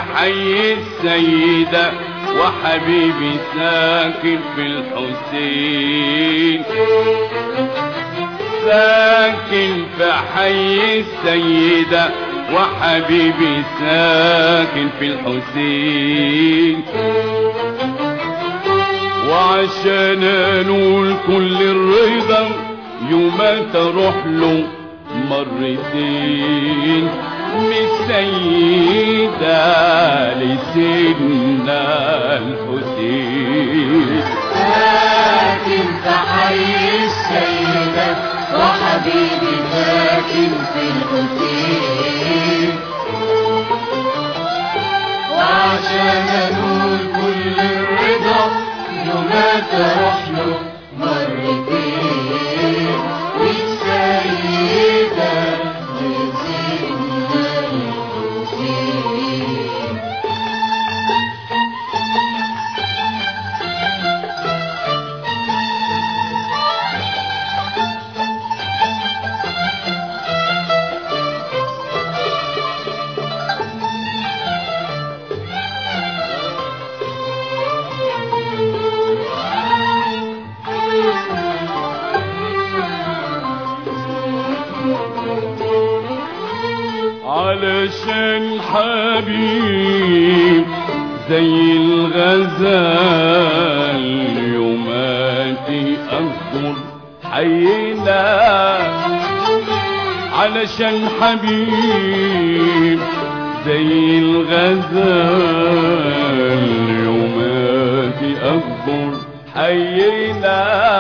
حي السيدة وحبيبي ساكن في الحسين ساكن في حي السيدة وحبيبي ساكن في الحسين وعشان انول كل الرضا يوم تروح له مرتين من السيدة لسيدنا الحسين ساكن في حي السيدة وحبيبي ساكن في الحسين وعشان انول كل الرضا يوم تروح له مرتين والسيدة لسيدنا الحسين علشان حبيب زي الغزال يوماتي أذكر حينا علشان حبيب زي الغزال يوماتي أذكر حينا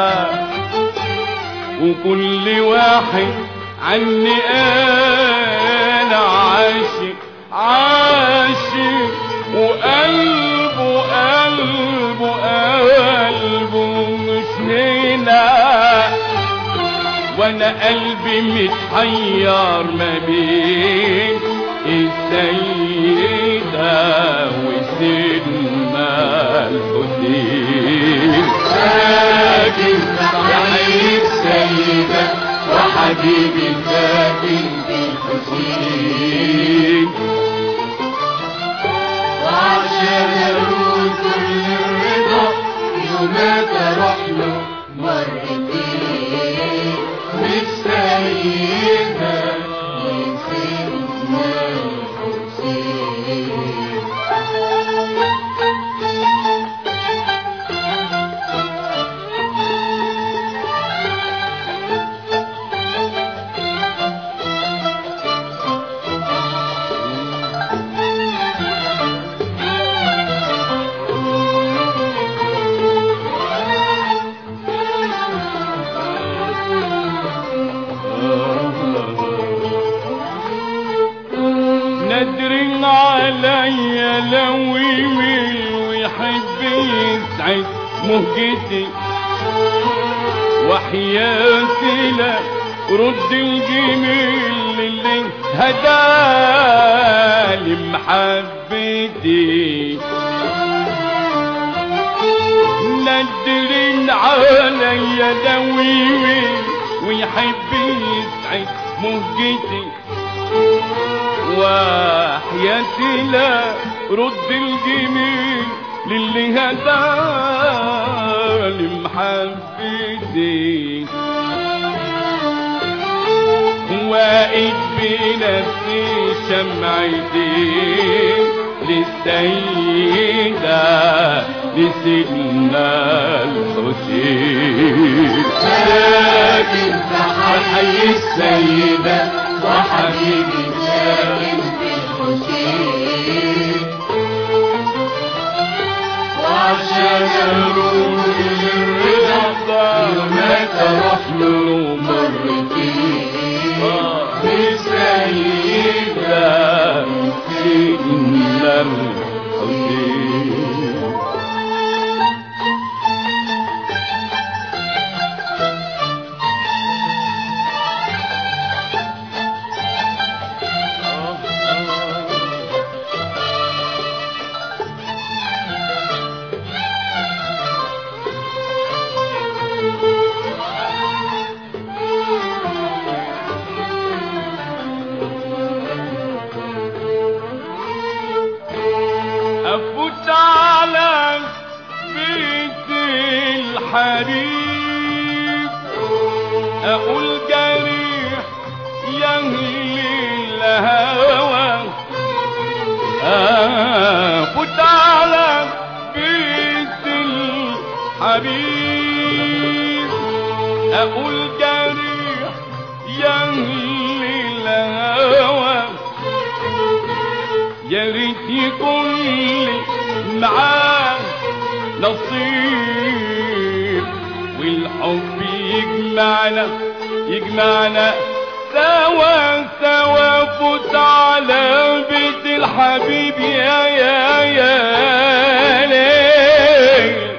وكل واحد عني انا عاشق عاشق وقلبه قلبه قلبه مش هنا وانا قلبي متحير ما بين السيدة وسيدنا الحسين ساكن في حي السيدة وحبيبي ساكن في الحسين وعشان يروي كل الرضا يوم تروح له مرتين بالسيدة لسيدنا الحسين ندر عليا لو يميل ويحب يسعد مهجتي وحياتي لا رد الجميل اللي هدالي محبتي ندر عليا لو يميل ويحب يسعد مهجتي وحياتي لا رد الجميل للي هدالي محبتي واقف بنفسي شمعتي للسيدة لسيدنا الحسين ساكن في حي السيدة وحبيبي ساكن في الحسين وعشان يروي الرضا يوم تروح له مرتين بسيدة سيدنا الحسين الحبيب اقول جريح يهلي الهوى فوت على بيت الحبيب اقول جريح يهلي الهوى يا ريت يكون لي معاه نصيب والحب يجمعنا يجمعنا سوا سوا فوت على بيت الحبيب يا يا يا ليل